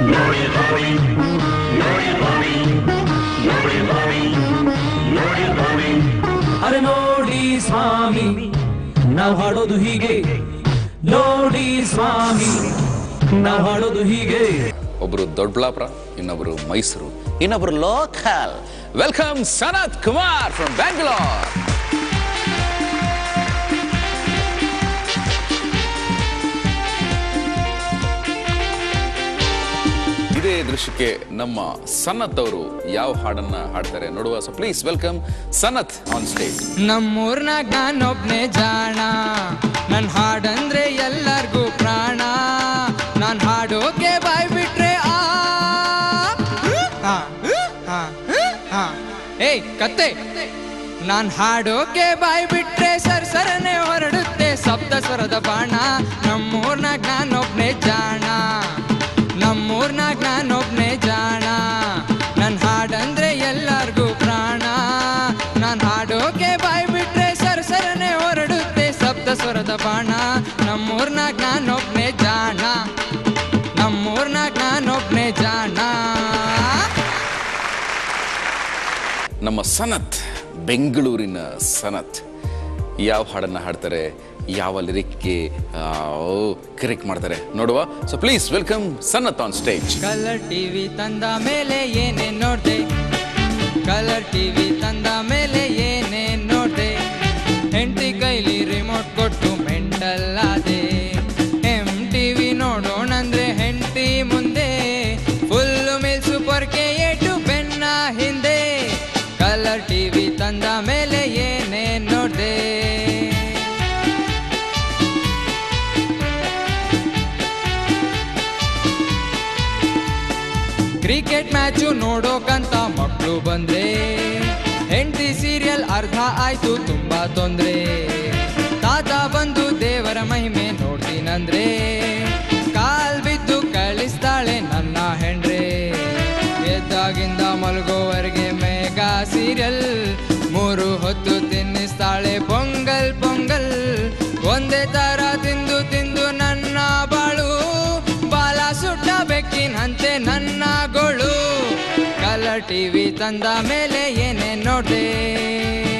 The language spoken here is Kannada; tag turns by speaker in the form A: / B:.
A: ಅರೆ ನೋಡಿ ಸ್ವಾಮಿ ನಾವು ಹಾಡೋದು ಹೀಗೆ ನೋಡಿ ಸ್ವಾಮಿ ನಾವು ಹಾಡೋದು ಹೀಗೆ
B: ಒಬ್ರು ದೊಡ್ಡಬಳ್ಳಾಪುರ ಇನ್ನೊಬ್ರು ಮೈಸೂರು ಇನ್ನೊಬ್ರು local welcome Sanath Kumar from Bangalore ಇದೇ ದೃಶ್ಯಕ್ಕೆ ನಮ್ಮ ಸನತ್ ಅವರು ಯಾವ ಹಾಡನ್ನ ಹಾಡ್ತಾರೆ ನೋಡುವ so please welcome Sanath on stage
C: ನಮ್ಮೂರ್ನಾಗ ನಾನೊಬ್ನೇ ಜಾಣ ನನ್ ಹಾಡಂದ್ರೆ ಎಲ್ಲರಿಗೂ ಪ್ರಾಣ ನಾನ್ ಹಾಡೋಕೆ ಬಾಯ್ ಬಿಟ್ರೆ ಆ ಆ, ಆ, ಆ. ಏಯ್ ಕತ್ತೆ ನಾನ್ ಹಾಡೋಕೆ ಬಾಯ್ ಬಿಟ್ರೆ ಸರ್ ಸರನೆ ಹೊರಡುತ್ತೆ ಸಪ್ತ ಸ್ವರದ ಬಾಣ ನಮ್ಮೂರ್ನಾಗ ನಾನೊಬ್ನೇ ಜಾಣ ನಮ್ಮೂರ್ನಾಗ ನಾನೊಬ್ನೇ ಜಾಣ ನನ್ ಹಾಡಂದ್ರೆ ಎಲ್ಲಾರ್ಗೂ ಪ್ರಾಣ ನಾನ್ ಹಾಡೋಕೆ ಬಾಯ್ ಬಿಟ್ರೆ ಸರ್ ಸರನೆ ಹೊರಡುತ್ತೆ ಸಪ್ತ ಸ್ವರದ ಬಾಣ ನಮ್ಮೂರ್ನಾಗ ನಾನೊಬ್ನೇ ಜಾಣ ನಮ್ಮೂರ್ನಾಗ ನಾನೊಬ್ನೇ ಜಾಣ
B: ನಮ್ಮ ಸನತ್ ಬೆಂಗಳೂರಿನ ಸನತ್ ಯಾವ ಹಾಡನ್ನ ಹಾಡ್ತಾರೆ ಯಾವ ಲಿರಿಕ್ಗೆ ಕರೆಕ್ಟ್ ಮಾಡ್ತಾರೆ ನೋಡುವ so please welcome Sanath on stage
C: colour TV ತಂದ ಮೇಲೆ ಏನೇನ್ ನೋಡ್ದೆ ಕಲರ್ ಟಿವಿ ತಂದ ಮೇಲೆ ಏನೇನ್ ನೋಡ್ದೆ ಹೆಂಡತಿ ಕೈಲಿ ರಿಮೋಟ್ ಕೊಟ್ಟು ಮೆಂಟಲ್ ಆದೆ ಎಂ ಟಿವಿ ನೋಡೋಣಂದ್ರೆ ಹೆಂಡತಿ ಮುಂದೆ ಫುಲ್ ಮಿಲ್ಸು ಪೊರ್ಕೆ ಏಟು ಬೆನ್ನ ಹಿಂದೆ ಕಲರ್ ಟಿವಿ ತಂದ ಮೇಲೆ ಏನೇನ್ ನೋಡ್ದೆ ಕ್ರಿಕೆಟ್ ಮ್ಯಾಚು ನೋಡೋಕಂತ ಮಕ್ಕಳು ಬಂದ್ರೆ ಹೆಂಡತಿ ಸೀರಿಯಲ್ ಅರ್ಧ ಆಯ್ತು ತುಂಬಾ ತೊಂದ್ರೆ ತಾತ ಬಂದು ದೇವರ ಮಹಿಮೆ ನೋಡ್ತೀನಂದ್ರೆ ಕಾಲ್ ಬಿದ್ದು ಕಳಿಸ್ತಾಳೆ ನನ್ನ ಹೆಂಡ್ರೆ ಎದ್ದಾಗಿಂದ ಮಲಗೋವರೆಗೆ ಮೇಗಾ ಸೀರಿಯಲ್ ಮೂರು ಹೊತ್ತು ತಿನ್ನಿಸ್ತಾಳೆ ಪೊಂಗಲ್ ಪೊಂಗಲ್ ಒಂದೇ ತರ ತಿಂದು ತಿಂದು ನನ್ನ ಬಾಳು ಬಾಲ ಸುಟ್ಟ ಬೆಕ್ಕಿನಂತೆ ನನ್ನ ಗೋಳು ಕಲರ್ ಟಿವಿ ತಂದ ಮೇಲೆ ಏನೇ ನೋಡ್ದೆ